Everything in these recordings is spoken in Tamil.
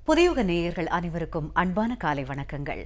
புதியுக நேயர்கள் அனைவருக்கும் அன்பான காலை வணக்கங்கள்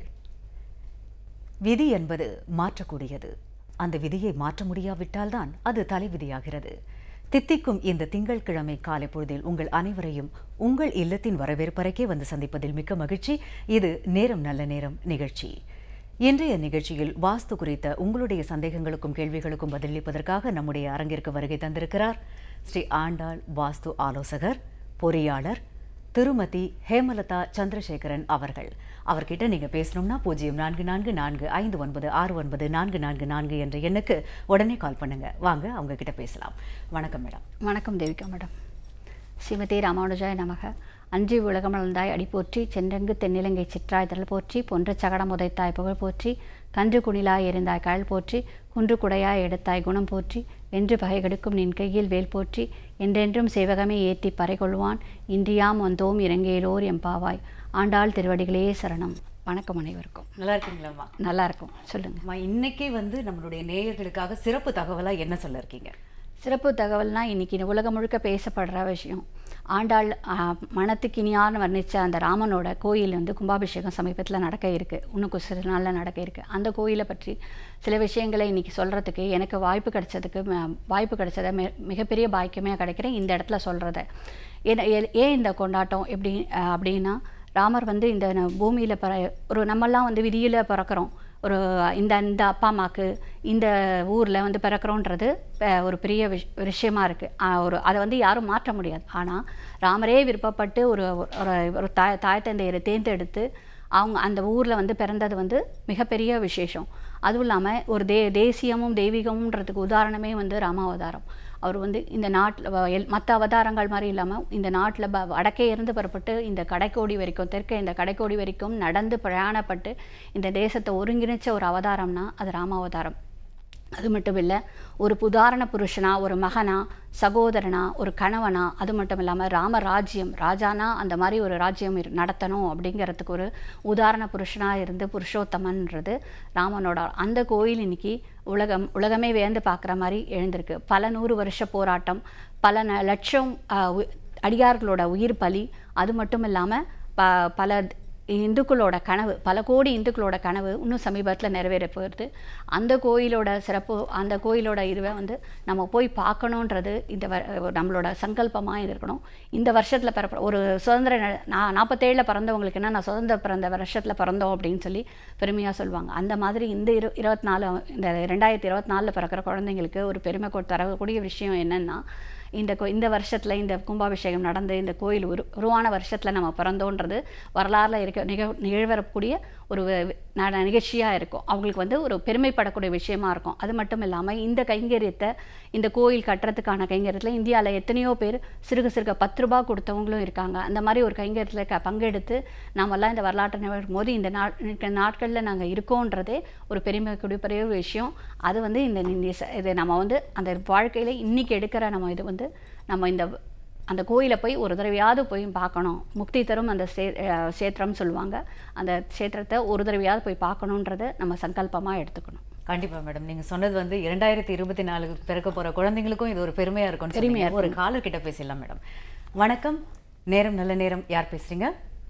விதி என்பது மாற்றக்கூடியது அந்த விதியை மாற்ற முடியாவிட்டால்தான் அது தலைவிதியாகிறது தித்திக்கும் இந்த திங்கட்கிழமை காலை பொழுதில் உங்கள் அனைவரையும் உங்கள் இல்லத்தின் வரவேற்பறைக்கே வந்து சந்திப்பதில் மிக்க மகிழ்ச்சி இது நேரம் நல்ல நேரம் நிகழ்ச்சி இன்றைய நிகழ்ச்சியில் வாஸ்து குறித்த உங்களுடைய சந்தேகங்களுக்கும் கேள்விகளுக்கும் பதிலளிப்பதற்காக நம்முடைய அரங்கிற்கு வருகை தந்திருக்கிறார் ஸ்ரீ ஆண்டாள் வாஸ்து ஆலோசகர் பொறியாளர் திருமதி ஹேமலதா சந்திரசேகரன் அவர்கள் அவர்கிட்ட நீங்க பேசணும்னா பூஜ்ஜியம் நான்கு நான்கு நான்கு ஐந்து ஒன்பது ஆறு ஒன்பது நான்கு நான்கு நான்கு என்ற எண்ணுக்கு உடனே கால் பண்ணுங்க வாங்க அவங்க கிட்ட பேசலாம் வணக்கம் மேடம் வணக்கம் தேவிகா மேடம் ஸ்ரீமதி ராமானுஜாய் நமக அஞ்சி உலகமளந்தாய் அடி போற்றி சென்றெங்கு தென்னிலங்கை சிற்றாய் திரள் போற்றி பொன்ற சகடம் உதைத்தாய் புகழ் போற்றி கன்று குணிலாய் எரிந்தாய் கழல் போற்றி குன்று குடையாய் எடுத்தாய் குணம் போற்றி வென்று பகை கெடுக்கும் நின் கையில் வேல் போற்றி என்றென்றும் சேவகமே ஏற்றி பறை கொள்வான் இன்றியாம் வந்தோம் இறங்கேலோர் எம்பாவாய் ஆண்டாள் திருவடிகளே சரணம் வணக்கம் அனைவருக்கும் நல்லா இருக்கீங்களாம்மா நல்லா இருக்கும் சொல்லுங்க அம்மா இன்னைக்கு வந்து நம்மளுடைய நேயர்களுக்காக சிறப்பு தகவலா என்ன சொல்ல இருக்கீங்க சிறப்பு தகவல்னா இன்னைக்கு உலகம் முழுக்க பேசப்படுற விஷயம் ஆண்டாள் ஆ, மனத்துக்கு இனியான்னு வர்ணித்த அந்த ராமனோட கோயில் வந்து கும்பாபிஷேகம் சமீபத்தில் நடக்க இருக்கு இன்னும் கொஞ்ச சில நாளில் நடக்க இருக்கு அந்த கோயிலை பற்றி சில விஷயங்களை இன்னைக்கு சொல்கிறதுக்கு எனக்கு வாய்ப்பு கிடைச்சதுக்கு ம- வாய்ப்பு கிடைச்சத மி மிகப்பெரிய பாக்கியமே கிடைக்கிறேன் இந்த இடத்துல சொல்கிறத ஏன்னா ஏ- ஏன் இந்த கொண்டாட்டம் எப்படி ஆ, அப்படின்னா ராமர் வந்து இந்த ந- பூமியில பிற ஒரு நம்மெல்லாம் வந்து விதியில் பிறக்கிறோம் ஒரு இந்த இந்த அப்பா அம்மாவுக்கு இந்த ஊரில் வந்து பிறக்கிறோன்றது அஹ், ஒரு பெரிய விஷ் விஷயமா இருக்குது ஒரு அதை வந்து யாரும் மாற்ற முடியாது ஆனால் ராமரே விருப்பப்பட்டு ஒரு ஒரு ஒரு தாய் தாய் தந்தையரை தேர்ந்தெடுத்து அவங்க அந்த ஊரில் வந்து பிறந்தது வந்து மிகப்பெரிய விசேஷம் அதுவும் இல்லாமல் ஒரு தே தேசியமும் தெய்வீகமுன்றதுக்கு உதாரணமே வந்து ராமாவதாரம் அவர் வந்து இந்த நாட்டில் மற்ற அவதாரங்கள் மாதிரி இல்லாமல் இந்த நாட்டில் ப வடக்கே இருந்து புறப்பட்டு இந்த கடைக்கோடி வரைக்கும் தெற்கே இந்த கடைக்கோடி வரைக்கும் நடந்து பிரயாணப்பட்டு இந்த தேசத்தை ஒருங்கிணைச்ச ஒரு அவதாரம்னா அது ராமாவதாரம் அது மட்டும் இல்லை ஒரு உதாரண புருஷனா ஒரு மகனா சகோதரனா ஒரு கணவனா அது மட்டும் இல்லாமல் ராமராஜ்யம் ராஜானா அந்த மாதிரி ஒரு ராஜ்யம் இரு- நடத்தணும் அப்படிங்கிறதுக்கு ஒரு உதாரண புருஷனாக இருந்து புருஷோத்தமன்றது ராமனோட அந்த கோயில் இன்னைக்கு உலகம் உலகமே வியந்து பார்க்குற மாதிரி எழுந்திருக்கு பல நூறு வருஷ போராட்டம் பல ந லட்சம் ஆஹ், உ- அடியார்களோட உயிர் பலி அது மட்டும் இல்லாமல் ப பல இந்துக்களோட கனவு பல கோடி இந்துக்களோட கனவு இன்னும் சமீபத்தில் நிறைவேற போகிறது அந்த கோயிலோட சிறப்பு அந்த கோயிலோட இதுவை வந்து நம்ம போய் பார்க்கணுன்றது இந்த வ நம்மளோட சங்கல்பமாக இருக்கணும் இந்த வருஷத்தில் பிறப்ப ஒரு சுதந்திர ந- நான் நாற்பத்தேழில் பிறந்தவங்களுக்கு என்ன நான் சுதந்திர பிறந்த வருஷத்தில் பிறந்தோம் அப்படின்னு சொல்லி பெருமையாக சொல்லுவாங்க அந்த மாதிரி இந்த இரு இருபத்தி நாலு இந்த ரெண்டாயிரத்தி இருபத்தி நாலில் பிறக்கிற குழந்தைங்களுக்கு ஒரு பெருமை கொ- தரக்கூடிய விஷயம் என்னென்னா இந்த கோ இந்த வருஷத்தில் இந்த கும்பாபிஷேகம் நடந்து இந்த கோயில் உரு உருவான வருஷத்தில் நம்ம பிறந்தோன்றது வரலாறுல இருக்க நிக நிகழ்வரக்கூடிய ஒரு ந நிகழ்ச்சியாக இருக்கும் அவங்களுக்கு வந்து ஒரு பெருமைப்படக்கூடிய விஷயமா இருக்கும் அது மட்டும் இல்லாமல் இந்த கைங்கரியத்தை இந்த கோயில் கட்டுறதுக்கான கைங்கரியத்தில் இந்தியாவில் எத்தனையோ பேர் சிறுக சிறுக பத்து ரூபாய் கொடுத்தவங்களும் இருக்காங்க அந்த மாதிரி ஒரு கைங்கரியத்தில் க பங்கெடுத்து நாமெல்லாம் இந்த வரலாற்றை நிகழ்த்தும் போது இந்த நாட் இந்த நாட்களில் நாங்கள் இருக்கோன்றதே ஒரு பெருமைக்கூடிய பெரிய ஒரு விஷயம் அது வந்து இந்த இந்த ச- இது நம்ம வந்து அந்த வாழ்க்கையில் இன்னைக்கு எடுக்கிற நம்ம இது வந்து நம்ம இந்த அந்த கோயிலை போய் ஒரு தடவையாவது போய் பார்க்கணும் முக்தி தரும் அந்த சே அஹ் சேத்திரம் சொல்லுவாங்க அந்த சேத்திரத்தை ஒரு தடவையாவது போய் பார்க்கணுன்றதை நம்ம சங்கல்பமாக எடுத்துக்கணும் கண்டிப்பா மேடம் நீங்க சொன்னது வந்து இரண்டாயிரத்தி இருபத்தி நாலுக்கு பிறக்க போற குழந்தைங்களுக்கும் இது ஒரு பெருமையா இருக்கும் பெருமையா ஒரு காலர் கிட்ட பேசலாம் மேடம் வணக்கம் நேரம் நல்ல நேரம் யார் பேசுறீங்க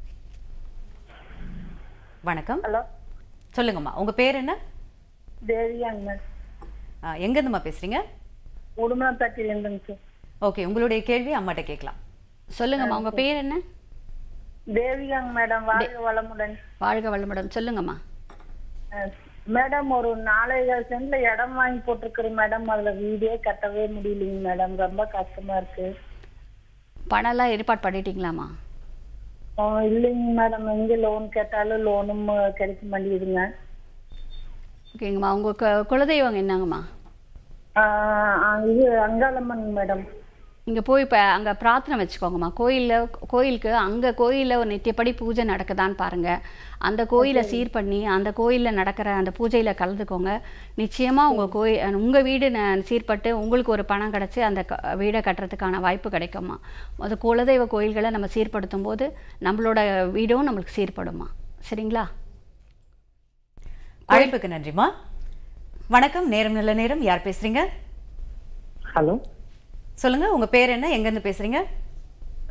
வணக்கம் ஹலோ சொல்லுங்கம்மா உங்க பேர் என்ன தேவியாங்க மேம் ஆ, எங்க இருந்துமா பேசுறீங்க உடுமலப்பட்டியிலேருந்துங்க சார் ஓகே உங்களுடைய கேள்வி அம்மாட்ட கேட்கலாம் சொல்லுங்கம்மா உங்கள் பேர் என்ன தேவிகாங்க மேடம் வாழ்க வளமுடன் வாழ்க வளமுடன் சொல்லுங்கம்மா அஹ், மேடம் ஒரு நாலஞ்சு சென்ட்ல இடம் வாங்கி போட்டிருக்கிறேன் மேடம் அதுல வீடே கட்டவே முடியலைங்க மேடம் ரொம்ப கஷ்டமா இருக்கு பணம்லாம் ஏற்பாடு பண்ணிட்டீங்களாம்மா அஹ், இல்லைங்க மேடம் எங்க லோன் கேட்டாலும் லோனும் கிடைக்க மாட்டேங்குதுங்க ஓகேங்கம்மா உங்கள் கு குலதெய்வம் என்னங்கம்மா அஹ், அஹ், இது அங்காளம்மன் மேடம் இங்கே போய் இப்போ அங்கே பிரார்த்தனை வச்சுக்கோங்கம்மா கோயிலில் கோயிலுக்கு அங்கே கோயிலில் ஒரு நித்தியப்படி பூஜை நடக்குதான்னு பாருங்கள் அந்த கோயிலை சீர் பண்ணி அந்த கோயிலில் நடக்கிற அந்த பூஜையில் கலந்துக்கோங்க நிச்சயமாக உங்கள் கோயில் உங்கள் வீடு ந- சீர்பட்டு உங்களுக்கு ஒரு பணம் கிடச்சி அந்த க- வீடை கட்டுறதுக்கான வாய்ப்பு கிடைக்குமா அது குலதெய்வ கோயில்களை நம்ம சீர்படுத்தும் போது நம்மளோட வீடும் நம்மளுக்கு சீர்படுமா சரிங்களா அழைப்புக்கு நன்றிம்மா வணக்கம் நேரம் நல்ல நேரம் யார் பேசுறீங்க ஹலோ சொல்லுங்க உங்க பேர் என்ன எங்க இருந்து பேசுறீங்க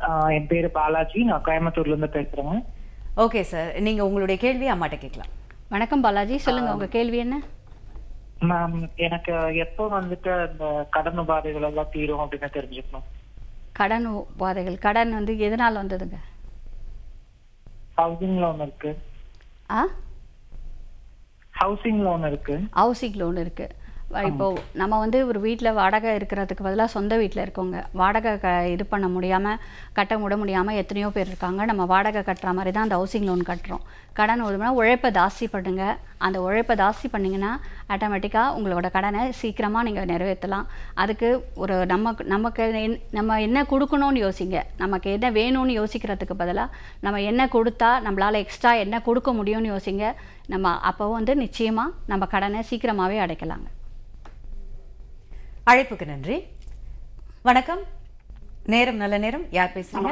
ஆஹ் என் பேரு பாலாஜி நான் கோயம்புத்தூர்ல இருந்து பேசுறேங்க ஓகே சார் நீங்கள் உங்களுடைய கேள்வியை அம்மாட்ட கேட்கலாம் வணக்கம் பாலாஜி சொல்லுங்க உங்க கேள்வி என்ன மேம் எனக்கு எப்போ வந்துட்டு இந்த கடன் உபாதைகள் எல்லாம் தீரும் அப்படின்னு தெரிஞ்சுக்கணும் கடன் உபாதைகள் கடன் வந்து எதனால் வந்ததுங்க ஹவுசிங் லோன் இருக்கு ஆ ஹவுசிங் லோன் இருக்கு ஹவுசிங் லோன் இருக்கு வ- இப்போ நம்ம வந்து ஒரு வீட்டில் வாடகை இருக்கிறதுக்கு பதிலாக சொந்த வீட்டில் இருக்கோங்க வாடகை க இது பண்ண முடியாமல் கட்ட முட முடியாமல் எத்தனையோ பேர் இருக்காங்க நம்ம வாடகை கட்டுற மாதிரி தான் அந்த ஹவுசிங் லோன் கட்டுறோம் கடன் ஒழுங்குனா உழைப்பை ஜாஸ்தி பண்ணுங்க அந்த உழைப்பை ஜாஸ்தி பண்ணிங்கன்னா ஆட்டோமேட்டிக்காக உங்களோட கடனை சீக்கிரமாக நீங்கள் நிறைவேற்றலாம் அதுக்கு ஒரு நமக்கு நமக்கு என்- நம்ம என்ன கொடுக்கணும்னு யோசிங்க நமக்கு என்ன வேணும்னு யோசிக்கிறதுக்கு பதிலாக நம்ம என்ன கொடுத்தா நம்மளால் எக்ஸ்ட்ரா என்ன கொடுக்க முடியும்னு யோசிங்க நம்ம அப்போ வந்து நிச்சயமாக நம்ம கடனை சீக்கிரமாகவே அடைக்கலாங்க அழைப்புக்கு நன்றி வணக்கம் நேரம் நல்ல நேரம் யார் பேசுறீங்க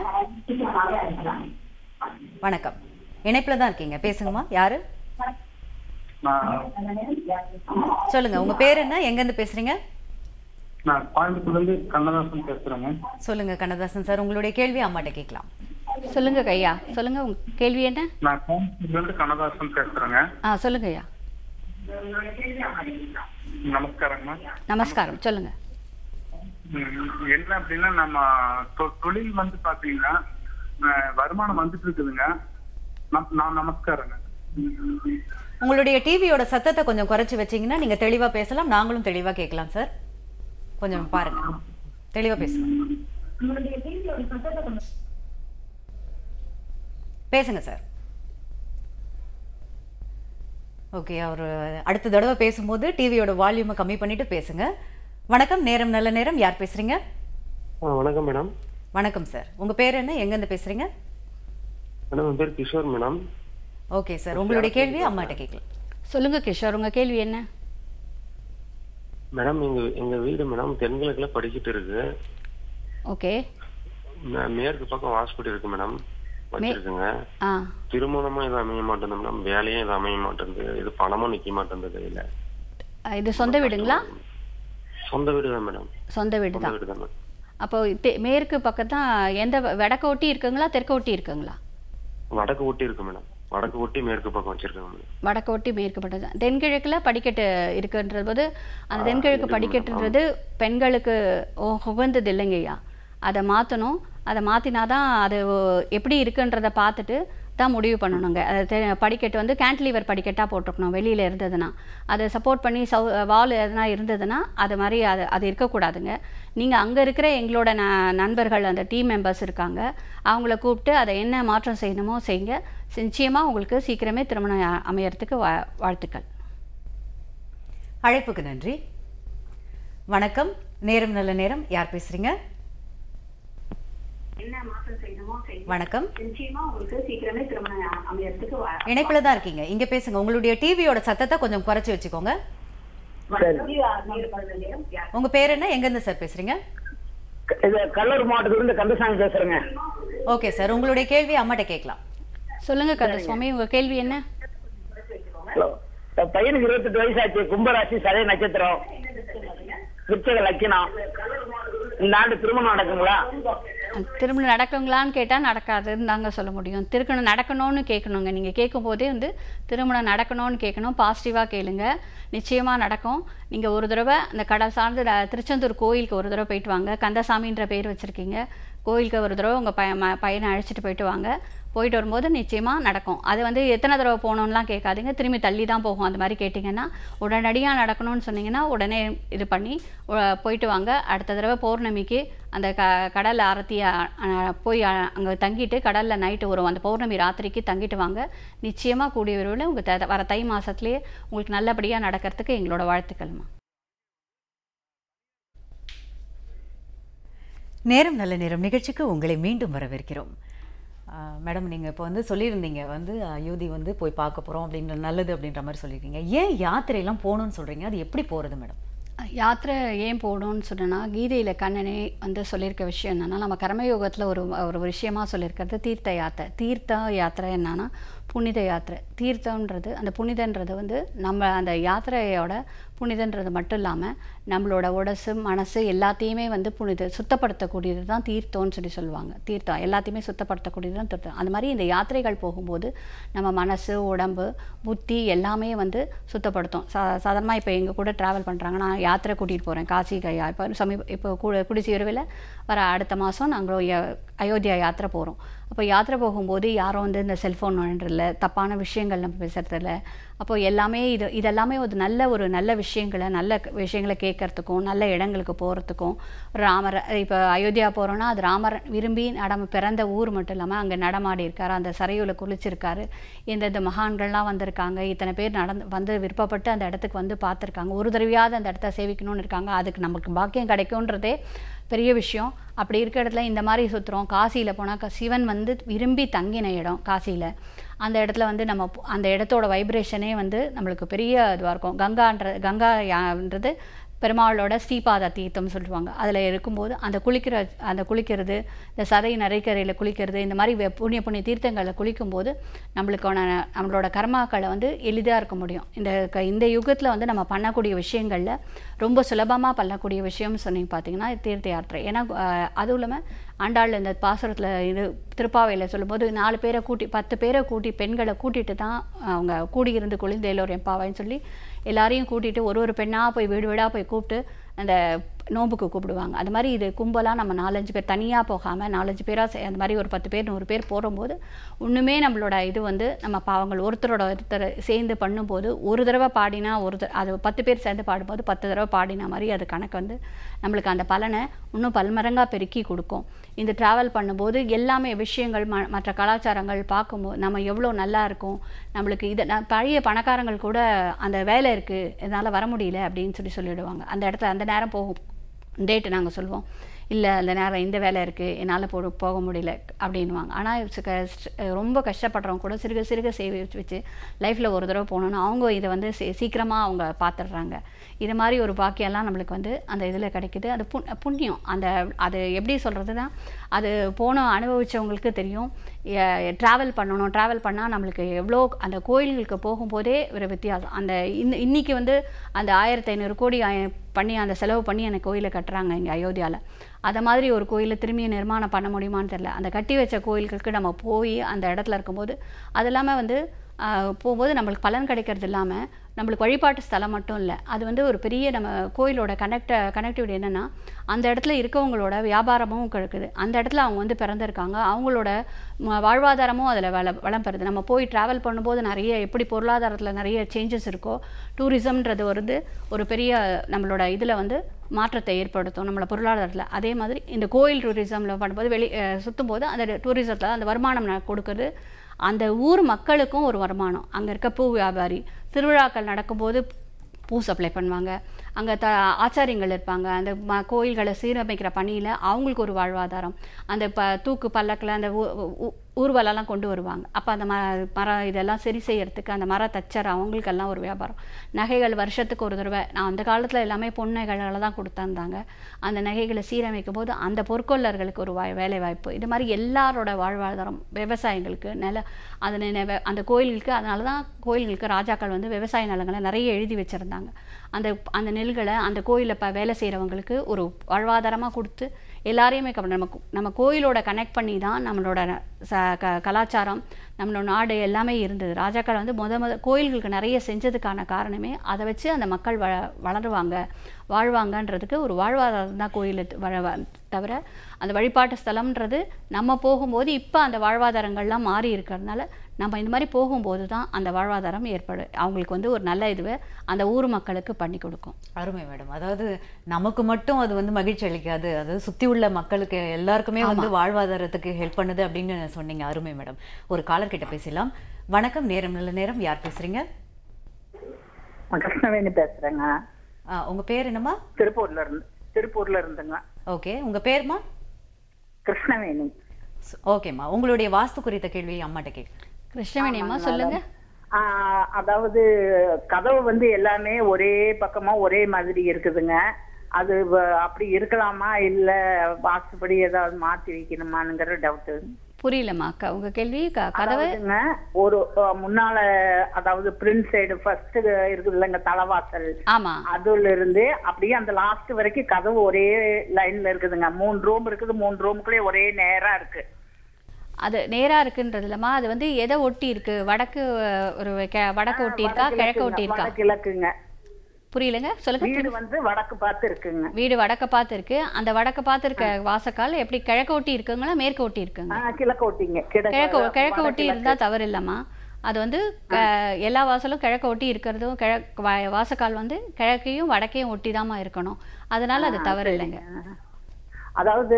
வணக்கம் இணைப்புல தான் இருக்கீங்க பேசுங்கம்மா யாரு நான் சொல்லுங்க உங்க பேர் என்ன எங்க இருந்து பேசுறீங்க நான் கோயம்புத்தூர்ல இருந்து கண்ணதாசன் பேசுறேங்க சொல்லுங்க கண்ணதாசன் சார் உங்களுடைய கேள்வி அம்மாட்ட கேட்கலாம் சொல்லுங்க ஐயா சொல்லுங்க உங்க கேள்வி என்ன நான் கோயம்புத்தூர்ல இருந்து கண்ணதாசன் பேசுறேங்க ஆ சொல்லுங்க ஐயா நமஸ்காரங்கம்மா நமஸ்காரம் சொல்லுங்க ம், என்ன அப்படின்னா நம்ம தொ- தொழில் வந்து பாத்தீங்கன்னா அஹ், வருமானம் வந்துட்டு இருக்குதுங்க நம்- நான் நமஸ்காரங்க உங்களுடைய டிவியோட சத்தத்தை கொஞ்சம் குறைச்சி வச்சீங்கன்னா நீங்க தெளிவா பேசலாம் நாங்களும் தெளிவா கேட்கலாம் சார் கொஞ்சம் பாருங்க தெளிவா பேசலாம் பேசுங்க சார் ஓகே அவர் அடுத்த தடவை பேசும்போது டிவியோட வால்யூமை கம்மி பண்ணிட்டு பேசுங்க வணக்கம் நேரம் நல்ல நேரம் யார் பேசுறீங்க ஆ வணக்கம் மேடம் வணக்கம் சார் உங்க பேர் என்ன எங்கேருந்து பேசுறீங்க மேடம் என் பேர் கிஷோர் மேடம் ஓகே சார் உங்களுடைய கேள்வி அம்மாட்ட கேட்கலாம் சொல்லுங்க கிஷோர் உங்க கேள்வி என்ன மேடம் எங்க எங்க வீடு மேடம் தென்கிழக்குல படிக்கிட்டு இருக்கு ஓகே மே- மேற்கு பக்கம் ஹாஸ்பிட்டல் இருக்கு மேடம் வச்சிருக்குங்க ஆ திருமணமும் இது அமைய மாட்டேங்குது மேடம் வேலையும் இது அமைய மாட்டேங்குது இது பணமும் நிக்க மாட்டேங்குது கையில இது சொந்த வீடுங்களா சொந்த வீடு தான் மேடம் சொந்த வீடு சொந்த தான் வீடு தான் மேடம் அப்போ தெ- மேற்கு பக்கம் தான் எந்த வ- வடக்கு ஒட்டி இருக்குங்களா தெற்கு ஒட்டி இருக்குங்களா வடக்கு ஒட்டி இருக்கு மேடம் வடக்கு ஒட்டி மேற்கு பக்கம் வச்சிருக்காங்க மேடம் வடக்கு ஒட்டி மேற்கு பக்கம் தான் தென்கிழக்கில் படிக்கட்டு இருக்குன்றது போது அந்த தென்கிழக்கு படிக்கட்டுன்றது பெண்களுக்கு உ- உகந்தது இல்லைங்கய்யா அதை மாற்றணும் அதை மாற்றினா தான் அது ஒ- எப்படி இருக்குன்றதை பார்த்துட்டு தான் முடிவு பண்ணணுங்க அது தெ- படிக்கட்டு வந்து கேன்டிலீவர் படிக்கட்டாக போட்டிருக்கணும் வெளியில் இருந்ததுன்னா அதை சப்போர்ட் பண்ணி சவு வால் எதனா இருந்ததுன்னா அது மாதிரி அது அது இருக்கக்கூடாதுங்க நீங்கள் அங்கே இருக்கிற எங்களோட ந நண்பர்கள் அந்த டீம் மெம்பர்ஸ் இருக்காங்க அவங்கள கூப்பிட்டு அதை என்ன மாற்றம் செய்யணுமோ செய்யுங்க நிச்சயமாக உங்களுக்கு சீக்கிரமே திருமணம் அ- அமையறதுக்கு வா வாழ்த்துக்கள் அழைப்புக்கு நன்றி வணக்கம் நேரம் நல்ல நேரம் யார் பேசுறீங்க வணக்கம் இணைப்புல தான் இருக்கீங்க இங்க பேசுங்க உங்களுடைய டிவியோட சத்தத்தை கொஞ்சம் குறைச்சு வச்சுக்கோங்க உங்க பேர் என்ன எங்க இருந்து சார் பேசுறீங்க இது கடலூர் மாவட்டத்துல இருந்து கந்தசாமி பேசுறேங்க ஓகே சார் உங்களுடைய கேள்வி அம்மாட்ட கேட்கலாம் சொல்லுங்க கந்தசுவாமி உங்க கேள்வி என்ன ஹலோ என் பையனுக்கு இருபத்தெட்டு வயசாச்சு கும்பராசி சதய நட்சத்திரம் விருச்சக லக்கினம் இந்த ஆண்டு திருமணம் நடக்குங்களா திருமணம் நடக்குங்களான்னு கேட்டால் நடக்காதுன்னு தாங்க சொல்ல முடியும் திருக்கணும் நடக்கணும்னு கேட்கணுங்க நீங்கள் கேட்கும் போதே வந்து திருமணம் நடக்கணும்னு கேட்கணும் பாசிட்டிவாக கேளுங்க நிச்சயமாக நடக்கும் நீங்கள் ஒரு தடவை அந்த கடல் சார்ந்து ட- திருச்செந்தூர் கோயிலுக்கு ஒரு தடவை போயிட்டு வாங்க கந்தசாமின்ற பேர் வச்சுருக்கீங்க கோயிலுக்கு ஒரு தடவை உங்கள் பையன் ம- பையனை அழைச்சிட்டு போயிட்டு வாங்க போயிட்டு வரும்போது நிச்சயமாக நடக்கும் அது வந்து எத்தனை தடவை போகணும்லாம் கேட்காதீங்க திரும்பி தள்ளி தான் போகும் அந்த மாதிரி கேட்டிங்கன்னா உடனடியாக நடக்கணும்னு சொன்னீங்கன்னா உடனே இது பண்ணி உ- போயிட்டு வாங்க அடுத்த தடவை பௌர்ணமிக்கு அந்த க கடல் ஆரத்தி அ- அ- போய் அங்கே தங்கிட்டு கடலில் நைட்டு ஒரு அந்த பௌர்ணமி ராத்திரிக்கு தங்கிட்டு வாங்க நிச்சயமாக கூடிய விரைவில் உங்கள் த வர தை மாதத்துலேயே உங்களுக்கு நல்லபடியாக நடக்கிறதுக்கு எங்களோட வாழ்த்துக்கள்மா நேரம் நல்ல நேரம் நிகழ்ச்சிக்கு உங்களை மீண்டும் வரவேற்கிறோம் ஆஹ் மேடம் நீங்கள் இப்போ வந்து சொல்லியிருந்தீங்க வந்து அயோத்தி வந்து போய் பார்க்க போகிறோம் அப்படின்ற நல்லது அப்படின்ற மாதிரி சொல்லியிருக்கீங்க ஏன் யாத்திரையெல்லாம் போகணும்னு சொல்கிறீங்க அது எப்படி போகிறது மேடம் யாத்திரை ஏன் போகணும்னு சொன்னேன்னா கீதையில் கண்ணனே வந்து சொல்லியிருக்க விஷயம் என்னென்னா நம்ம கர்மயோகத்தில் ஒரு ஒரு விஷயமா சொல்லியிருக்கிறது தீர்த்த யாத்திரை தீர்த்த யாத்திரை என்னன்னா புனித யாத்திரை தீர்த்தம்ன்றது அந்த புனிதன்றது வந்து நம்ம அந்த யாத்திரையோட புனிதன்றது மட்டும் இல்லாமல் நம்மளோட உடசு மனசு எல்லாத்தையுமே வந்து புனித சுத்தப்படுத்தக்கூடியது தான் தீர்த்தம்னு சொல்லி சொல்லுவாங்க தீர்த்தம் எல்லாத்தையுமே சுத்தப்படுத்தக்கூடியது தான் தீர்த்தம் அந்த மாதிரி இந்த யாத்திரைகள் போகும்போது நம்ம மனசு உடம்பு புத்தி எல்லாமே வந்து சுத்தப்படுத்தும் சா சாதாரணமாக இப்போ எங்கள் கூட ட்ராவல் பண்ணுறாங்கன்னா யாத்திரை கூட்டிகிட்டு போகிறேன் காசி கையா இப்போ சமீப இப்போ கூட குடிசி விரைவில் வர அடுத்த மாதம் நாங்களும் ய- அயோத்தியா யாத்திரை போகிறோம் அப்போ யாத்திரை போகும்போது யாரும் வந்து இந்த செல்ஃபோன் நோண்டுறதில்ல தப்பான விஷயங்கள் நம்ம பேசுறதில்ல அப்போ எல்லாமே இது இதெல்லாமே ஒரு நல்ல ஒரு நல்ல விஷயங்களை நல்ல க- விஷயங்களை கேட்கறதுக்கும் நல்ல இடங்களுக்கு போகிறதுக்கும் ராமர் இப்போ அயோத்தியா போகிறோன்னா அது ராமர் விரும்பி நடம பிறந்த ஊர் மட்டும் இல்லாமல் அங்கே நடமாடி இருக்காரு அந்த சரையூல குளிச்சிருக்காரு இந்தந்த மகான்கள்லாம் வந்திருக்காங்க இத்தனை பேர் நடந்து வந்து விருப்பப்பட்டு அந்த இடத்துக்கு வந்து பார்த்துருக்காங்க ஒரு தடவையாவது அந்த இடத்த சேவிக்கணும்னு இருக்காங்க அதுக்கு நமக்கு பாக்கியம் கிடைக்கும்ன்றதே பெரிய விஷயம் அப்படி இருக்க இடத்துல இந்த மாதிரி சுற்றுறோம் காசியில் போனால் சிவன் வந்து விரும்பி தங்கின இடம் காசியில் அந்த இடத்துல வந்து நம்ம போ- அந்த இடத்தோட வைப்ரேஷனே வந்து நம்மளுக்கு பெரிய இதுவாக இருக்கும் கங்கான்ற கங்கா யான்றது பெருமாளோட ஸ்ரீபாத தீர்த்தம் சொல்லுவாங்க அதில் இருக்கும்போது அந்த குளிக்கிற அந்த குளிக்கிறது இந்த சதை நரைக்கரையில் குளிக்கிறது இந்த மாதிரி வெ- புண்ணிய புண்ணிய தீர்த்தங்களில் குளிக்கும்போது நம்மளுக்கான நம்மளோட கர்மாக்களை வந்து எளிதாக இருக்க முடியும் இந்த க- இந்த யுகத்தில் வந்து நம்ம பண்ணக்கூடிய விஷயங்களில் ரொம்ப சுலபமாக பண்ணக்கூடிய விஷயம்னு சொன்னீங்க பார்த்தீங்கன்னா தீர்த்த யாத்திரை ஏன்னா அஹ், அதுவும் இல்லாமல் ஆண்டாள் இந்த பாசுரத்தில் இது திருப்பாவையில் சொல்லும்போது நாலு பேரை கூட்டி பத்து பேரை கூட்டி பெண்களை கூட்டிட்டு தான் அவங்க கூடியிருந்து குளிர்ந்தேலோர் எம்பாவான்னு சொல்லி எல்லாரையும் கூட்டிட்டு ஒரு ஒரு பெண்ணாக போய் வீடு வீடாக போய் கூப்பிட்டு அந்த நோம்புக்கு கூப்பிடுவாங்க அது மாதிரி இது கும்பலாக நம்ம நாலஞ்சு பேர் தனியாக போகாமல் நாலஞ்சு பேராக அந்த மாதிரி ஒரு பத்து பேர் நூறு பேர் போகும்போது ஒன்றுமே நம்மளோட இது வந்து நம்ம பாவங்கள் ஒருத்தரோட ஒருத்தர் சேர்ந்து பண்ணும்போது ஒரு தடவை பாடினா ஒரு த- அது பத்து பேர் சேர்ந்து பாடும்போது பத்து தடவை பாடின மாதிரி அது கணக்கு வந்து நம்மளுக்கு அந்த பலனை இன்னும் பல்மரங்காக பெருக்கி கொடுக்கும் இந்த ட்ராவல் பண்ணும்போது எல்லாமே விஷயங்கள் ம மற்ற கலாச்சாரங்கள் பார்க்கும்போது நம்ம எவ்வளோ நல்லா இருக்கும் நம்மளுக்கு இதை நான் பழைய பணக்காரங்கள் கூட அந்த வேலை இருக்குது என்னால் வர முடியல அப்படின்னு சொல்லி சொல்லிடுவாங்க அந்த இடத்துல அந்த நேரம் போகும் டேட்டு நாங்கள் சொல்லுவோம் இல்லை அந்த நேரம் இந்த வேலை இருக்குது என்னால் போ போக முடியல அப்படின்வாங்க ஆனால் ரொம்ப கஷ்டப்படுறவங்க கூட சிறுக சிறுக சேவிச்சு வச்சு லைஃப்பில் ஒரு தடவை போகணுன்னு அவங்க இதை வந்து சீ சீக்கிரமாக அவங்க பார்த்துடுறாங்க இது மாதிரி ஒரு பாக்கியெல்லாம் நம்மளுக்கு வந்து அந்த இதில் கிடைக்குது அது புண் புண்ணியம் அந்த அது எப்படி சொல்கிறதுனா அது போன அனுபவிச்சவங்களுக்கு தெரியும் ட்ராவல் பண்ணணும் ட்ராவல் பண்ணால் நம்மளுக்கு எவ்வளோ அந்த கோயில்களுக்கு போகும்போதே ஒரு வித்தியாசம் அந்த இந்த இன்னைக்கு வந்து அந்த ஆயிரத்தி ஐநூறு கோடி ஆய- பண்ணி அந்த செலவு பண்ணி அந்த கோயிலை கட்டுறாங்க இங்கே அயோத்தியாவில் அதை மாதிரி ஒரு கோயிலை திரும்பி நிர்மாணம் பண்ண முடியுமான்னு தெரியல அந்த கட்டி வச்ச கோயில்களுக்கு நம்ம போய் அந்த இடத்துல இருக்கும்போது அது இல்லாமல் வந்து ஆஹ், போகும்போது நம்மளுக்கு பலன் கிடைக்கிறது இல்லாமல் நம்மளுக்கு வழிபாட்டு ஸ்தலம் மட்டும் இல்லை அது வந்து ஒரு பெரிய நம்ம கோயிலோட கனெக்ட கனெக்டிவிட்டி என்னென்னா அந்த இடத்துல இருக்கவங்களோட வியாபாரமும் இருக்குது அந்த இடத்துல அவங்க வந்து பிறந்திருக்காங்க அவங்களோட ம- வாழ்வாதாரமும் அதில் வள வளம் பெறுது நம்ம போய் ட்ராவல் பண்ணும்போது நிறைய எப்படி பொருளாதாரத்தில் நிறைய சேஞ்சஸ் இருக்கோ டூரிசம்ன்றது வந்து ஒரு பெரிய நம்மளோட இதில் வந்து மாற்றத்தை ஏற்படுத்தும் நம்மளோட பொருளாதாரத்தில் அதே மாதிரி இந்த கோயில் டூரிசமில் பண்ணும்போது வெளி சுற்றும் போது அந்த டூரிசத்தில் அந்த வருமானம் ந- கொடுக்கறது அந்த ஊர் மக்களுக்கும் ஒரு வருமானம் அங்கே இருக்க பூ வியாபாரி திருவிழாக்கள் நடக்கும்போது பூ சப்ளை பண்ணுவாங்க அங்கே த ஆச்சாரியங்கள் இருப்பாங்க அந்த ம கோயில்களை சீரமைக்கிற பணியில் அவங்களுக்கு ஒரு வாழ்வாதாரம் அந்த ப தூக்கு பல்லக்கில் அந்த ஊ- ஊ- ஊர்வலம்லாம் கொண்டு வருவாங்க அப்போ அந்த ம மரம் இதெல்லாம் சரி செய்யறதுக்கு அந்த மர தச்சர் அவங்களுக்கெல்லாம் ஒரு வியாபாரம் நகைகள் வருஷத்துக்கு ஒரு தடவை நான் அந்த காலத்தில் எல்லாமே பொன் நகைகளை தான் கொடுத்தாந்தாங்க அந்த நகைகளை சீரமைக்கும் போது அந்த பொற்கொள்ளர்களுக்கு ஒரு வாய் வேலை வாய்ப்பு இது மாதிரி எல்லாரோட வாழ்வாதாரம் விவசாயிகளுக்கு நில அந்த நில- அந்த கோயில்களுக்கு அதனால தான் கோயில்களுக்கு ராஜாக்கள் வந்து விவசாய நிலங்களை நிறைய எழுதி வச்சுருந்தாங்க அந்த அந்த நெல்களை அந்த கோயிலில் இப்போ வேலை செய்கிறவங்களுக்கு ஒரு வாழ்வாதாரமாக கொடுத்து எல்லாரையுமே கவ- நம்ம கோ- நம்ம கோயிலோட கனெக்ட் பண்ணி தான் நம்மளோட ச க கலாச்சாரம் நம்மளோட நாடு எல்லாமே இருந்தது ராஜாக்கள் வந்து முத முத கோயில்களுக்கு நிறைய செஞ்சதுக்கான காரணமே அதை வச்சு அந்த மக்கள் வ வளருவாங்க வாழ்வாங்கன்றதுக்கு ஒரு வாழ்வாதாரம் தான் கோயில் தவிர அந்த வழிபாட்டு ஸ்தலம்ன்றது நம்ம போகும்போது இப்போ அந்த வாழ்வாதாரங்கள்லாம் மாறி இருக்கிறதுனால நம்ம இந்த மாதிரி போகும்போது தான் அந்த வாழ்வாதாரம் ஏற்படும் அவங்களுக்கு வந்து ஒரு நல்ல இதுவை அந்த ஊர் மக்களுக்கு பண்ணி கொடுக்கும் அருமை மேடம் அதாவது நமக்கு மட்டும் அது வந்து மகிழ்ச்சி அளிக்காது அது சுத்தி உள்ள மக்களுக்கு எல்லாருக்குமே வந்து வாழ்வாதாரத்துக்கு ஹெல்ப் பண்ணுது அப்படின்னு சொன்னீங்க அருமை மேடம் ஒரு காலர் கிட்ட பேசலாம் வணக்கம் நேரம் நல்ல நேரம் யார் பேசுறீங்க நான் கிருஷ்ணவேணி பேசுறேங்க ஆ, உங்க பேர் என்னம்மா திருப்பூர்ல இருந்து திருப்பூர்ல இருந்துங்க ஓகே உங்க பேர்மா கிருஷ்ணவேணி ஓகேம்மா உங்களுடைய வாஸ்து குறித்த கேள்வி அம்மாட்ட கேட்கு கிருஷ்ணவேணி அம்மா ஆமாங்க சொல்லுங்க மேடம். ஆஹ், அதாவது கதவு வந்து எல்லாமே ஒரே பக்கமா ஒரே மாதிரி இருக்குதுங்க அது வ- அப்படி இருக்கலாமா இல்ல வாஸ்துபடி ஏதாவது மாத்தி வைக்கணுமாங்கிற டவுட் புரியலம்மா அக்கா உங்கள் கேள்வி க கதவை அதாவதுங்க ஒரு அஹ், முன்னால அதாவது பிரிண்ட் சைடு ஃபர்ஸ்ட் இருக்குது இல்லைங்க தலைவாசல் ஆமாம் அதுல இருந்து அப்படியே அந்த லாஸ்ட் வரைக்கும் கதவு ஒரே லைன்ல இருக்குதுங்க மூணு ரூம் இருக்குது மூணு ரூமுக்குள்ளே ஒரே நேரா இருக்கு அது நேராக இருக்குன்றது இல்லைம்மா அது வந்து எதை ஒட்டி இருக்கு வடக்கு அஹ், ஒரு கெ- வடக்கு ஒட்டி இருக்கா கிழக்கு ஒட்டி இருக்கா கிழக்குங்க புரியலங்க சொல்லுங்க வீடு வந்து வடக்கு பார்த்து இருக்குங்க வீடு வடக்க பார்த்து இருக்கு அந்த வடக்க பார்த்து இருக்க வாசக்கால் எப்படி கிழக்க ஒட்டி இருக்குங்களா மேற்கு ஒட்டி இருக்குங்க ஆ, கிழக்கு ஒட்டிங்க கிழக்கு கிழக்கு ஒட்டி இருந்தா தவறு இல்லைம்மா அது வந்து க- எல்லா வாசலும் கிழக்க ஒட்டி இருக்கிறதும் கிழக்கு வா- வாசக்கால் வந்து கிழக்கையும் வடக்கையும் ஒட்டி தாம்மா இருக்கணும் அதனால அது தவறு இல்லைங்க அதாவது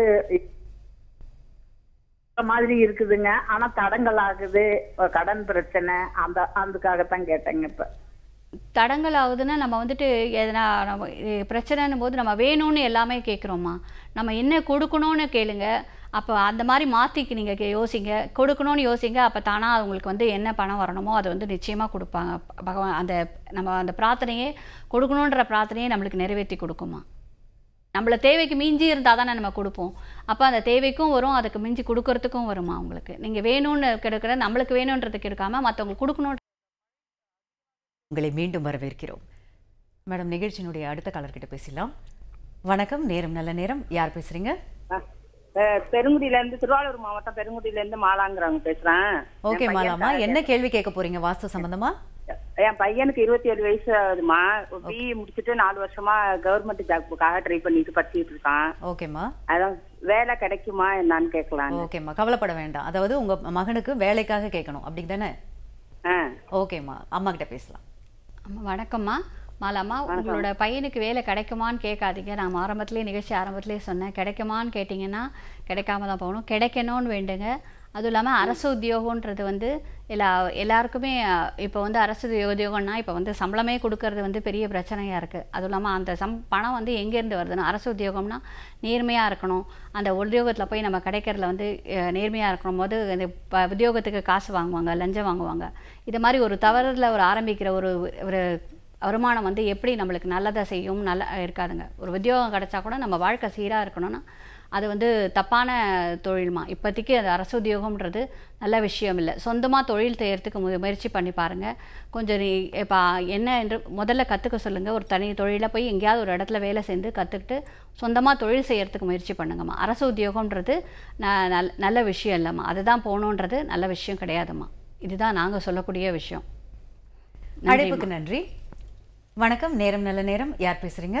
இந்த மாதிரி இருக்குதுங்க ஆனா தடங்கள் ஆகுது கடன் பிரச்சனை அந்த அதுக்காகத்தான் கேட்டேங்க இப்ப தடங்கள் ஆகுதுன்னா நம்ம வந்துட்டு எதனா நம்ம இ- பிரச்சனைன்னும் போது நம்ம வேணும்னு எல்லாமே கேட்குறோம்மா நம்ம என்ன கொடுக்கணும்னு கேளுங்க அப்போ அந்த மாதிரி மாற்றிக்கு நீங்கள் கே யோசிங்க கொடுக்கணும்னு யோசிங்க அப்போ தானாக அவங்களுக்கு வந்து என்ன பணம் வரணுமோ அதை வந்து நிச்சயமாக கொடுப்பாங்க பகவான் அந்த நம்ம அந்த பிரார்த்தனையே கொடுக்கணுன்ற பிரார்த்தனையே நம்மளுக்கு நிறைவேற்றி கொடுக்குமா நம்மள தேவைக்கு மிஞ்சி இருந்தால் தானே நம்ம கொடுப்போம் அப்போ அந்த தேவைக்கும் வரும் அதுக்கு மிஞ்சி கொடுக்கறதுக்கும் வருமா உங்களுக்கு நீங்கள் வேணும்னு கெடுக்கிற நம்மளுக்கு வேணுன்றதுக்கு எடுக்காம மற்றவங்களுக்கு கொடுக்கணும் உங்களை மீண்டும் வரவேற்கிறோம் மேடம் நிகழ்ச்சியினுடைய அடுத்த காலர்கிட்ட பேசலாம் வணக்கம் நேரம் நல்ல நேரம் யார் பேசுறீங்க பெருங்குடியில இருந்து திருவாரூர் மாவட்டம் பெருங்குடியில இருந்து மாலாங்கிறவங்க பேசுறேன் ஓகே என் பையன் மாலாமா என்ன கேள்வி கேட்க போறீங்க வாஸ்து சம்பந்தமா என் பையனுக்கு இருபத்தி ஏழு வயசு ஆகுதுமா பிஇ முடிச்சுட்டு நாலு வருஷமா கவர்மெண்ட் ஜாப்புக்காக ட்ரை பண்ணிட்டு படிச்சுட்டு இருக்கான் ஓகேம்மா அதான் வேலை கிடைக்குமா என்னன்னு கேட்கலாம் ஓகேம்மா கவலைப்பட வேண்டாம் அதாவது உங்க மகனுக்கு வேலைக்காக கேட்கணும் அப்படி தானே ஓகேம்மா அம்மா கிட்ட பேசலாம் அம்மா, வணக்கம்மா மாலாம்மா உங்களோட பையனுக்கு வேலை கிடைக்குமான்னு கேட்காதீங்க நான் ஆரம்பத்திலேயே நிகழ்ச்சி ஆரம்பத்திலேயே சொன்னேன் கிடைக்குமான்னு கேட்டிங்கன்னா கிடைக்காம தான் போகணும் கிடைக்கணும்னு வேண்டுங்க அதுவும் இல்லாமல் அரசு உத்தியோகன்றது வந்து எல்லா எல்லாருக்குமே அஹ், இப்போ வந்து அரசு உத்தியோகம்னா இப்போ வந்து சம்பளமே கொடுக்கறது வந்து பெரிய பிரச்சனையாக இருக்குது அதுவும் இல்லாமல் அந்த சம் பணம் வந்து எங்கேருந்து வருதுன்னா அரசு உத்தியோகம்னா நேர்மையாக இருக்கணும் அந்த உத்தியோகத்தில் போய் நம்ம கிடைக்கிறதுல வந்து நேர்மையாக இருக்கணும் போது இந்த ப- உத்தியோகத்துக்கு காசு வாங்குவாங்க லஞ்சம் வாங்குவாங்க இது மாதிரி ஒரு தவறுல ஒரு ஆரம்பிக்கிற ஒரு ஒரு வருமானம் வந்து எப்படி நம்மளுக்கு நல்லதை செய்யும் நல்ல இருக்காதுங்க ஒரு உத்தியோகம் கிடைச்சா கூட நம்ம வாழ்க்கை சீராக இருக்கணும்னா அது வந்து தப்பான தொழில்மா இப்போதைக்கு அது அரசு உத்தியோகம்ன்றது நல்ல விஷயம் இல்லை சொந்தமாக தொழில் செய்யறதுக்கு மு முயற்சி பண்ணி பாருங்கள் கொஞ்சம் நீ இப்போ என்ன என்று முதல்ல கற்றுக்க சொல்லுங்கள் ஒரு தனி தொழிலை போய் எங்கேயாவது ஒரு இடத்துல வேலை செஞ்சு கற்றுக்கிட்டு சொந்தமாக தொழில் செய்யறதுக்கு முயற்சி பண்ணுங்கம்மா அரசு உத்தியோகம்ன்றது ந நல் நல்ல விஷயம் இல்லைம்மா அதுதான் போகணுன்றது நல்ல விஷயம் கிடையாதும்மா இதுதான் நாங்கள் சொல்லக்கூடிய விஷயம் நன்றிம்மா. அழைப்புக்கு நன்றி வணக்கம் நேரம் நல்ல நேரம் யார் பேசுறீங்க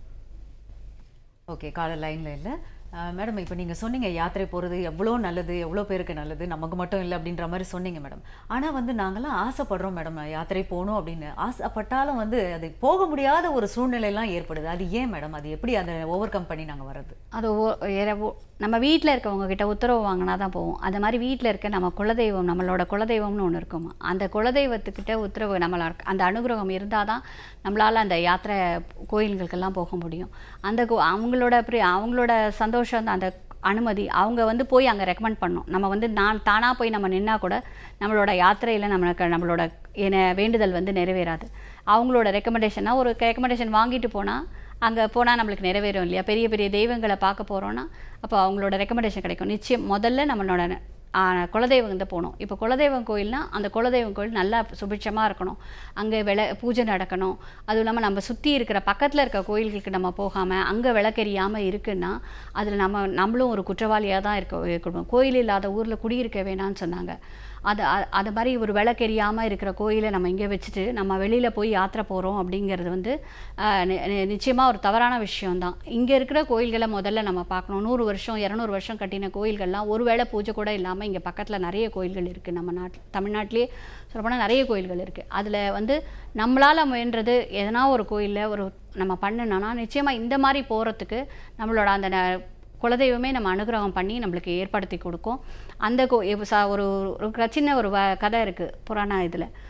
ஓகே காலர் லைன்ல இல்ல அஹ், மேடம் இப்போ நீங்க சொன்னீங்க யாத்திரை போறது எவ்வளோ நல்லது எவ்வளோ பேருக்கு நல்லது நமக்கு மட்டும் இல்லை அப்படின்ற மாதிரி சொன்னீங்க மேடம் ஆனா வந்து நாங்கெல்லாம் ஆசைப்படுறோம் மேடம் யாத்திரை போகணும் அப்படின்னு ஆசைப்பட்டாலும் வந்து அது போக முடியாத ஒரு சூழ்நிலையெல்லாம் ஏற்படுது அது ஏன் மேடம் அது எப்படி அதை ஓவர் கம் பண்ணி நாங்க வர்றது அது ஓ- ஏற- ஓ- நம்ம வீட்டில் இருக்கவங்க கிட்ட உத்தரவு வாங்கினா தான் போவோம் அந்த மாதிரி வீட்டில் இருக்க நம்ம குலதெய்வம் நம்மளோட குலதெய்வம்னு ஒன்று இருக்குமா அந்த குலதெய்வத்துக்கிட்ட உத்தரவு நம்மள அந்த அனுகிரகம் இருந்தால் தான் நம்மளால் அந்த யாத்திரை கோயில்களுக்கெல்லாம் போக முடியும் அந்த கோ- அவங்களோட pri- அவங்களோட சந்தோஷம் தான் அந்த அனுமதி அவங்க வந்து போய் அங்கே ரெக்கமெண்ட் பண்ணணும் நம்ம வந்து நான் தானாக போய் நம்ம நின்னா கூட நம்மளோட யாத்திரையில் நம்மளுக்கு நம்மளோட என்ன வேண்டுதல் வந்து நிறைவேறாது அவங்களோட ரெக்கமெண்டேஷனாக ஒரு ரெக்கமெண்டேஷன் வாங்கிட்டு போனால் அங்கே போனால் நம்மளுக்கு நிறைவேறும் இல்லையா பெரிய பெரிய தெய்வங்களை பார்க்க போகிறோன்னா அப்போ அவங்களோட ரெக்கமெண்டேஷன் கிடைக்கும் நிச்சயம் முதல்ல நம்மளோட ஆ, குலதெய்வம் தான் போகணும் இப்போ குலதெய்வம் கோயில்னா அந்த குலதெய்வம் கோயில் நல்லா சுபிட்சமாக இருக்கணும் அங்கே விள பூஜை நடக்கணும் அதுவும் இல்லாமல் நம்ம சுற்றி இருக்கிற பக்கத்தில் இருக்க கோயில்களுக்கு நம்ம போகாமல் அங்கே விளக்கெரியாமல் இருக்குன்னா அதில் நம்ம நம்மளும் ஒரு குற்றவாளியாக தான் இருக்க இருக்கணும் கோயில் இல்லாத ஊரில் குடியிருக்க வேணாம்னு சொன்னாங்க அது அ- அது மாதிரி ஒரு விளக்கெரியாமல் இருக்கிற கோயிலை நம்ம இங்கே வச்சுட்டு நம்ம வெளியில் போய் யாத்திரை போகிறோம் அப்படிங்கிறது வந்து நிச்சயமாக ஒரு தவறான விஷயம்தான் இங்கே இருக்கிற கோயில்களை முதல்ல நம்ம பார்க்கணும் நூறு வருஷம் இரநூறு வருஷம் கட்டின கோயில்கள்லாம் ஒருவேளை பூஜை கூட இல்லாமல் இங்கே பக்கத்தில் நிறைய கோயில்கள் இருக்குது நம்ம நாட்டில் தமிழ்நாட்டிலே சொல்லப்போனால் நிறைய கோயில்கள் இருக்குது அதில் வந்து நம்மளால் முயன்றது எதனா ஒரு கோயிலில் ஒரு நம்ம பண்ணுனோன்னா நிச்சயமாக இந்த மாதிரி போகிறதுக்கு நம்மளோட அந்த ந- குலதெய்வமே நம்ம அனுகிரகம் பண்ணி நம்மளுக்கு ஏற்படுத்தி கொடுக்கும் அந்த கோ இப்போ சா ஒரு ஒரு க- சின்ன ஒரு வ கதை இருக்குது புராண இதில்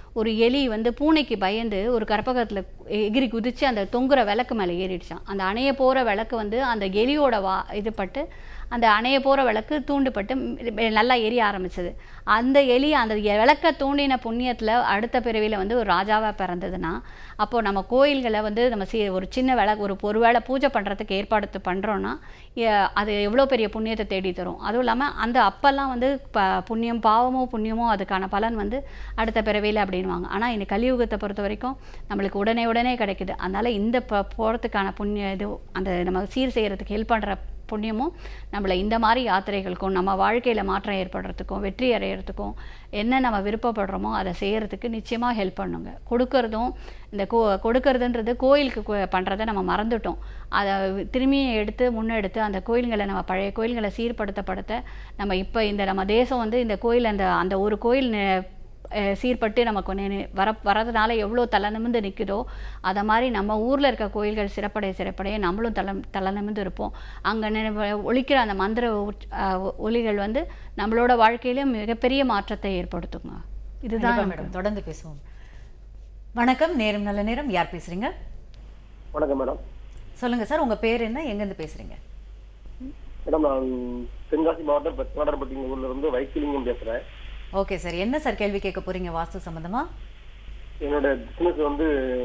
ஒரு எலி வந்து பூனைக்கு பயந்து ஒரு கற்பகத்தில் எகிரி குதித்து அந்த தொங்குற விளக்கு மேலே ஏறிடுச்சான் அந்த அணைய போகிற விளக்கு வந்து அந்த எலியோட வா இது பட்டு அந்த அணைய போகிற விளக்கு தூண்டுபட்டு ம், நல்லா எரிய ஆரம்பிச்சது அந்த எலி அந்த எ- விளக்க தூண்டின புண்ணியத்தில் அடுத்த பிறவியில் வந்து ஒரு ராஜாவாக பிறந்ததுன்னா அப்போது நம்ம கோயில்களை வந்து நம்ம சி ஒரு சின்ன விளக்கு ஒரு ஒருவேளை பூஜை பண்ணுறதுக்கு ஏற்பாடு பண்ணுறோன்னா அது எவ்வளோ பெரிய புண்ணியத்தை தேடி தரும் அதுவும் இல்லாமல் அந்த அப்பெல்லாம் வந்து ப புண்ணியம் பாவமோ புண்ணியமோ அதுக்கான பலன் வந்து அடுத்த பிறவியில் அப்படின்வாங்க ஆனால் இந்த கலியுகத்தை பொறுத்த வரைக்கும் நம்மளுக்கு உடனே உடனே கிடைக்குது அதனால் இந்த ப போகிறதுக்கான புண்ணிய இது அந்த நம்ம சீர் செய்கிறதுக்கு ஹெல்ப் பண்ணுற புண்ணியமும் நம்மளை இந்த மாதிரி யாத்திரைகளுக்கும் நம்ம வாழ்க்கையில் மாற்றம் ஏற்படுறதுக்கும் வெற்றி அடையிறதுக்கும் என்ன நம்ம விருப்பப்படுறோமோ அதை செய்கிறதுக்கு நிச்சயமாக ஹெல்ப் பண்ணுங்க கொடுக்கறதும் இந்த கோ கொடுக்கறதுன்றது கோயிலுக்கு கு- பண்றதை நம்ம மறந்துட்டோம் அதை திரும்பி எடுத்து முன்னெடுத்து அந்த கோயில்களை நம்ம பழைய கோயில்களை சீர்படுத்தப்படுத்த நம்ம இப்போ இந்த நம்ம தேசம் வந்து இந்த கோயில் அந்த அந்த ஒரு கோயில் நெ- அஹ் சீர்பட்டு நமக்கு நெ- நெ- வர வரதுனால எவ்வளோ தலை நிமிந்து நிற்குதோ அதை மாதிரி நம்ம ஊரில் இருக்க கோயில்கள் சிறப்படைய சிறப்படைய நம்மளும் தலை தலை நிமிந்து இருப்போம் அங்கே ஒழிக்கிற அந்த மந்திர உச்- அஹ் ஒலிகள் வந்து நம்மளோட வாழ்க்கையிலும் மிகப்பெரிய மாற்றத்தை ஏற்படுத்துங்க இதுதான் கண்டிப்பா நமக்கு- மேடம் தொடர்ந்து பேசுவோம் வணக்கம் நேரம் நல்ல நேரம் யார் பேசுறீங்க வணக்கம் மேடம் சொல்லுங்க சார் உங்க பேர் என்ன எங்கேருந்து பேசுறீங்க மேடம் நான் தென்காசி மாவட்டம் பெத்தவாடப்பட்டி ஊர்ல இருந்து வைக்கிலிங்கம் பேசுறேன் ஓகே சார் என்ன சார் கேள்வி கேட்க போறீங்க வாஸ்து சம்பந்தமா என்னோட பிசினஸ் வந்து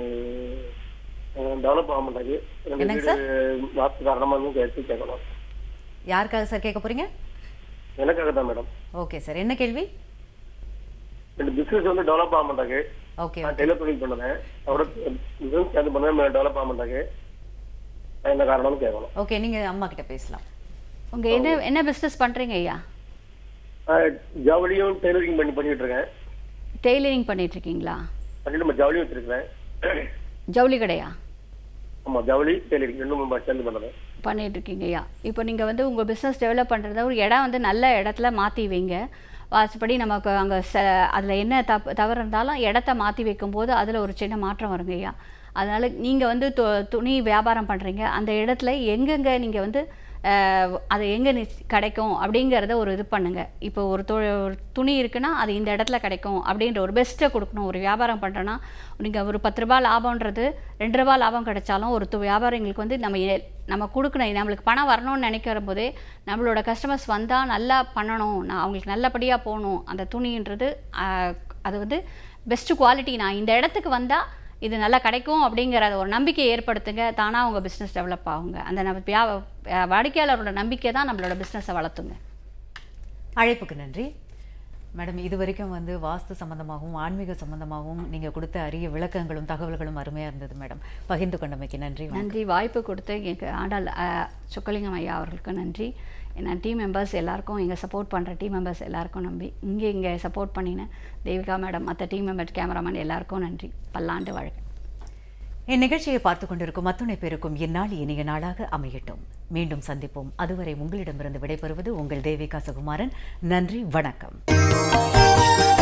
டெவலப் ஆக மாட்டாங்க ரெண்டு என்னங்க வீடு வாஸ்து காரணமா இருந்து கேட்டு கேட்கணும் யாருக்காக சார் கேட்க போறீங்க எனக்காக தான் மேடம் ஓகே சார் என்ன கேள்வி ரெண்டு பிசினஸ் வந்து டெவலப் ஆக மாட்டாங்க ஓகே நான் டெய்லர் தொழில் பண்ணுறேன் அவரோட பிசினஸ் சேர்ந்து பண்ண டெவலப் ஆக மாட்டாங்க நான் என்ன காரணம்னு கேட்கணும் ஓகே நீங்க அம்மா கிட்ட பேசலாம் உங்க என்ன என்ன பிஸ்னஸ் பண்றீங்க ஐயா நான் ஜவுளியும் டெய்லரிங் பண்ணி பண்ணிட்டு இருக்கேன் டெய்லரிங் பண்ணிட்டு இருக்கீங்களா பண்ணிட்டு நம்ம ஜவுளியும் வச்சிருக்கிறேன் ஜவுளி கடையா ஆமா ஜவுளி டெய்லரிங் ரெண்டும் நம்ம சேர்ந்து பண்ணுறேன் பண்ணிட்டு இருக்கீங்க ஐயா இப்போ நீங்கள் வந்து உங்கள் பிஸ்னஸ் டெவலப் பண்ணுறத ஒரு இடம் வந்து நல்ல இடத்துல மாற்றி வைங்க வாசப்படி நமக்கு அங்கே ச அதில் என்ன தப்பு தவறு இருந்தாலும் இடத்த மாற்றி வைக்கும்போது அதில் ஒரு சின்ன மாற்றம் வருங்க ஐயா அதனால் நீங்கள் வந்து து துணி வியாபாரம் பண்ணுறீங்க அந்த இடத்துல எங்கெங்கே நீங்கள் வந்து அஹ், அது எங்கே கிடைக்கும் அப்படிங்கிறத ஒரு இது பண்ணுங்கள் இப்போ ஒரு தொ ஒரு துணி இருக்குன்னா அது இந்த இடத்துல கிடைக்கும் அப்படின்ற ஒரு பெஸ்ட்டை கொடுக்கணும் ஒரு வியாபாரம் பண்ணுறோன்னா நீங்கள் ஒரு பத்து ரூபாய் லாபம்ன்றது ரெண்டு ரூபாய் லாபம் கிடைச்சாலும் ஒரு து- வியாபாரிங்களுக்கு வந்து நம்ம எ- நம்ம கொடுக்கணும் நம்மளுக்கு பணம் வரணும்னு நினைக்கிற போதே நம்மளோட கஸ்டமர்ஸ் வந்தால் நல்லா பண்ணணும் நான் அவங்களுக்கு நல்லபடியாக போகணும் அந்த துணின்றது ஆஹ், அது வந்து பெஸ்ட்டு குவாலிட்டி நான் இந்த இடத்துக்கு வந்தால் இது நல்லா கிடைக்கும் அப்படிங்கிற ஒரு நம்பிக்கையை ஏற்படுத்துங்க தானாக உங்கள் பிஸ்னஸ் டெவலப் ஆகுங்க அந்த நம்ம வியா- அஹ் வாடிக்கையாளரோட நம்பிக்கை தான் நம்மளோட பிஸ்னஸை வளர்த்துங்க அழைப்புக்கு நன்றி மேடம் இது வரைக்கும் வந்து வாஸ்து சம்பந்தமாகவும் ஆன்மீக சம்பந்தமாகவும் நீங்க கொடுத்த அரிய விளக்கங்களும் தகவல்களும் அருமையா இருந்தது மேடம் பகிர்ந்து கொண்டமைக்கு நன்றி வணக்கம். நன்றி வாய்ப்பு கொடுத்து எங்கள் ஆண்டாள் அஹ், சொக்கலிங்கம் ஐயா அவர்களுக்கு நன்றி நான் டீம் மெம்பர்ஸ் எல்லாருக்கும் எங்கள் சப்போர்ட் பண்ணுற டீம் மெம்பர்ஸ் எல்லாருக்கும் நம்பி இங்கே இங்கே சப்போர்ட் பண்ணின தேவிகா மேடம் மற்ற டீம் மெம்பர் கேமராமேன் எல்லாருக்கும் நன்றி பல்லாண்டு வாழ்க இந்நிகழ்ச்சியை பார்த்து கொண்டிருக்கும் அத்துணை பேருக்கும் இந்நாள் இனிய நாளாக அமையட்டும் மீண்டும் சந்திப்போம் அதுவரை உங்களிடமிருந்து விடைபெறுவது உங்கள் தேவிகா சுகுமாரன் நன்றி வணக்கம்